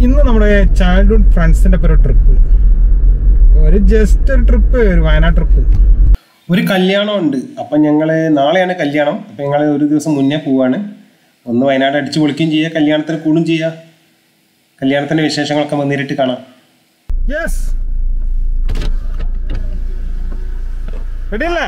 ഇന്ന് നമ്മുടെ ചൈൽഡ്ഹുഡ് ഫ്രണ്ട്സിന്റെ ഒരു ട്രിപ്പ് ഒരു ജസ്റ്റ് ഒരു ട്രിപ്പ് ഒരു വയനാട് ട്രിപ്പ് ഒരു കല്യാണം ഉണ്ട് അപ്പം ഞങ്ങൾ നാളെയാണ് കല്യാണം അപ്പം ഞങ്ങൾ ഒരു ദിവസം മുന്നേ പോവാണ് ഒന്ന് വയനാട് അടിച്ചു പൊളിക്കുകയും ചെയ്യുക കല്യാണത്തിന് കൂടും ചെയ്യുക കല്യാണത്തിൻ്റെ വിശേഷങ്ങളൊക്കെ നമുക്ക് നേരിട്ട് കാണാം യെസ് റെഡി അല്ലേ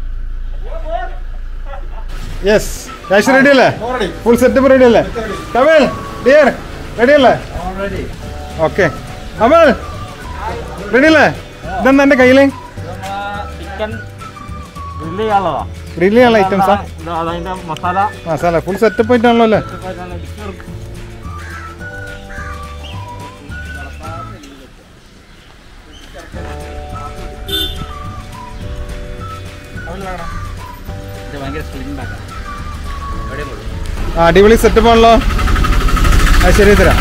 യെസ് കാശ് റെഡി അല്ലേ ഫുൾ സെറ്റപ്പ് റെഡി അല്ലേ കമൽ ഡിയർ റെഡി അല്ലേ ഓക്കെ അമൽ റെഡി അല്ലേ ഇതെന്താ എൻ്റെ കയ്യിൽ ചിക്കൻ ഗ്രില്ല് ചെയ്യാനുള്ളതാ ഗ്രില്ല് ചെയ്യാനുള്ള ഐറ്റംസാ ഇത് അതിന്റെ മസാല മസാല ഫുൾ സെറ്റപ്പ് ആയിട്ടാണല്ലോ അല്ലേ ഇത് ഭയങ്കര സ്ലിം ബാക്കാണ് ആ അടിപൊളി സെറ്റപ്പ് ആണല്ലോ അത് ശരി തരാം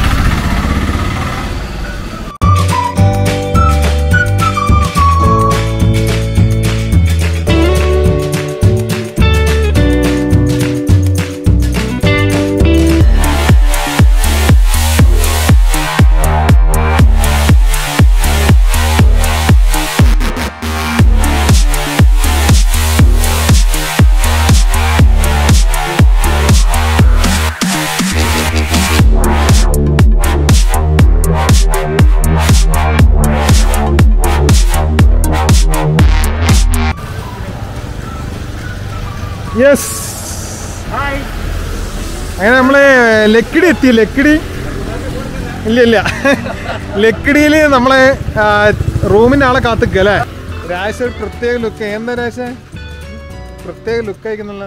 യെസ് അങ്ങനെ നമ്മള് ലക്കിടി എത്തി ലക്കിടി ഇല്ല ഇല്ല ലക്കിടിയിൽ നമ്മളെ ആ, റൂമിന്റെ ആളെ കാത്തിക്കുക അല്ലേ രാശ ഒരു പ്രത്യേക ലുക്ക് എന്താ രാശ പ്രത്യേക ലുക്ക് അയക്കുന്നുള്ള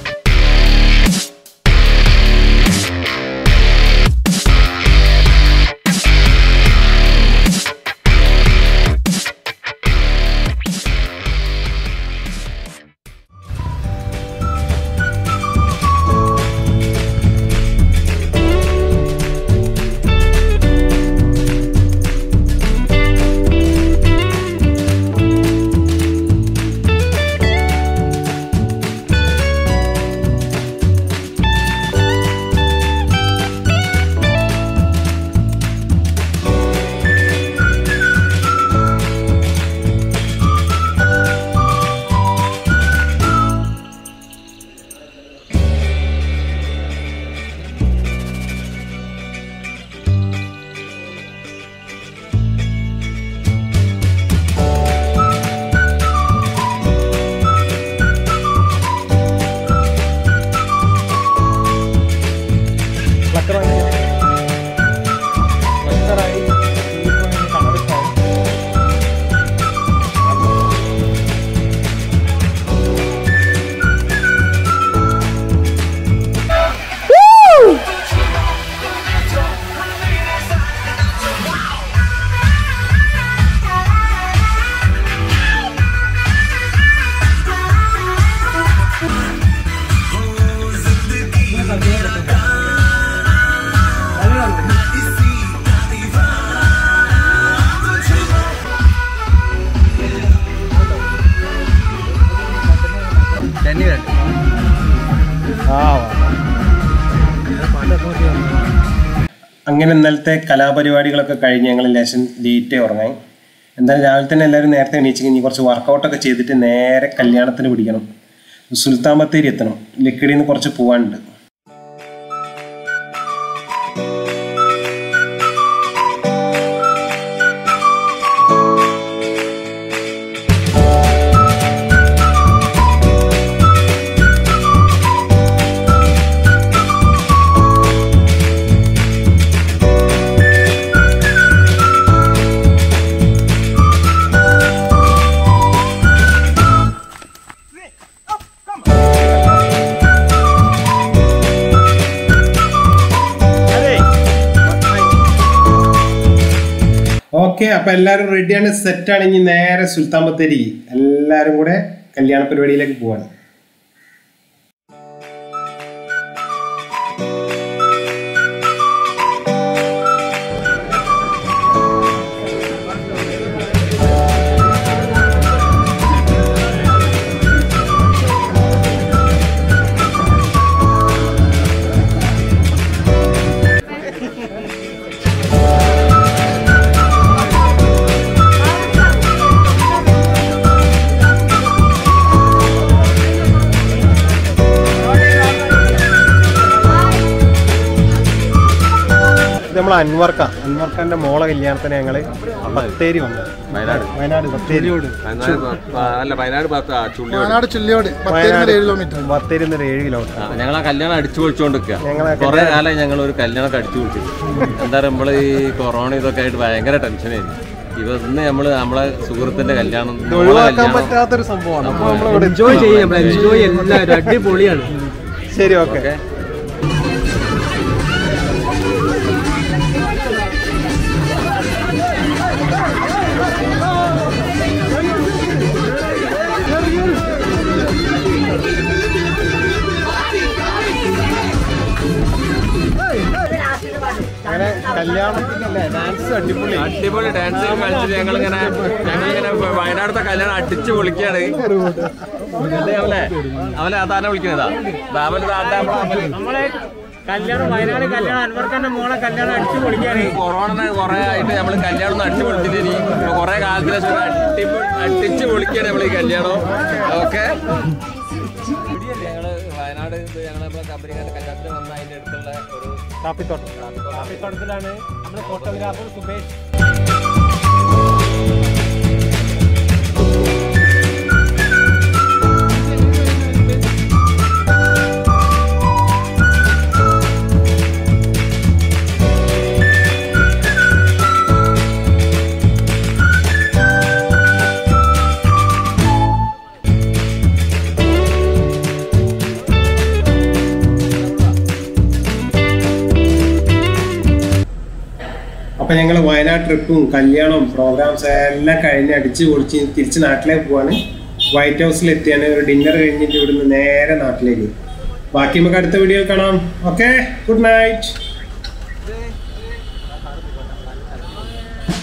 ആ അങ്ങനെ ഇന്നലത്തെ കലാപരിപാടികളൊക്കെ കഴിഞ്ഞ് ഞങ്ങൾ ലേശം ലേറ്റ് ഉറങ്ങാൻ എന്തായാലും രാവിലെ തന്നെ എല്ലാവരും നേരത്തെ എണീച്ച് കഴിഞ്ഞ് കുറച്ച് വർക്കൗട്ടൊക്കെ ചെയ്തിട്ട് നേരെ കല്യാണത്തിന് പിടിക്കണം സുൽത്താൻ ബത്തേരി എത്തണം ലക്കിടിയിൽ നിന്ന് കുറച്ച് പോകാനുണ്ട് ഓക്കെ അപ്പൊ എല്ലാവരും റെഡിയാണ് സെറ്റാണ് ഇനി നേരെ സുൽത്താൻ ബത്തേരി എല്ലാവരും കൂടെ കല്യാണ പരിപാടിയിലേക്ക് പോവാണ് ആ ഇത് നമ്മൾ അൻവർക്ക അൻവർക്കാന്റെ മോളെ കല്യാണത്തിന് ഞങ്ങള് ബത്തേരി വന്നു വയനാട് വയനാട് ബത്തേരി വയനാട് പ- അല്ല വയനാട് ഭാഗത്ത് ആ ചുള്ളിയോട് വയനാട് ചുള്ളിയോട് വയനാട് ഏഴ് കിലോമീറ്റർ ബത്തേരി നിന്ന് ഏഴ് കിലോമീറ്റർ ഞങ്ങൾ ആ കല്യാണം അടിച്ചു പൊളിച്ചുകൊണ്ടിരിക്കുക ഞങ്ങളെ കുറെ കാലം ഞങ്ങൾ ഒരു കല്യാണമൊക്കെ അടിച്ചു പൊളിച്ചു എന്താ പറയുക നമ്മൾ ഈ കൊറോണ ഇതൊക്കെ ആയിട്ട് ഭയങ്കര ടെൻഷനായിരുന്നു ഇവ ഇന്ന് നമ്മള് നമ്മളെ സുഹൃത്തിന്റെ കല്യാണം മോളെ ഒഴിവാക്കാൻ കല്യാണം പറ്റാത്തൊരു സംഭവമാണ് അപ്പൊ നമ്മളിവിടെ എൻജോയ് ചെയ്യാം എൻജോയ് എല്ലാവരും അടിപൊളിയാണ് ശരി ഓക്കെ ഓക്കെ അങ്ങനെ കല്യാണത്തിനല്ലേ ഡാൻസ് അടിപൊളി അടിപൊളി ഡാൻസ് കളിച്ചിട്ട് ഞങ്ങളിങ്ങനെ ഞങ്ങളിങ്ങനെ വയനാടത്തെ കല്യാണം അടിച്ചു പൊളിക്കാണ് ഇതല്ലേ അവലെ അവലെ അതാനെ വിളിക്കുന്നതാ അവല് താത്ത അവല് നമ്മളെ കല്യാണം വയനാട് കല്യാണം അൻവർക്കാന്റെ മോളെ കല്യാണം അടിച്ചു പൊളിക്കാണ് കൊറോണ കുറെ ആയിട്ട് നമ്മൾ കല്യാണം ഒന്നും അടിച്ചു പൊളിച്ചിട്ട് ഇനി കുറെ കാലത്തിന് ശേഷം ഒരു അടിപൊളി അടിച്ചു പൊളിക്കാണ് നമ്മൾ ഈ കല്യാണം ഓക്കെ ഞങ്ങള് വയനാട് ഇത് ഞങ്ങള് നമ്മളെ കമ്പനിക്കാരുടെ കല്യാണത്തിന് വന്ന അതിന്റെ അടുത്തുള്ള ഒരു കാപ്പിത്തോട്ടം കാപ്പിത്തോട്ടത്തിലാണ് നമ്മുടെ ഫോട്ടോഗ്രാഫർ സുബേഷ് അപ്പൊ ഞങ്ങൾ വയനാട് ട്രിപ്പും കല്യാണവും പ്രോഗ്രാംസ് എല്ലാം കഴിഞ്ഞ് അടിച്ച് പൊളിച്ച് തിരിച്ച് നാട്ടിലേക്ക് പോവാണ് വൈറ്റ് ഹൗസിൽ എത്തിയാണ് ഒരു ഡിന്നർ കഴിഞ്ഞിട്ട് ഇവിടുന്ന് നേരെ നാട്ടിലേക്ക് ബാക്കി നമുക്ക് അടുത്ത വീഡിയോ കാണാം ഓക്കെ ഗുഡ് നൈറ്റ്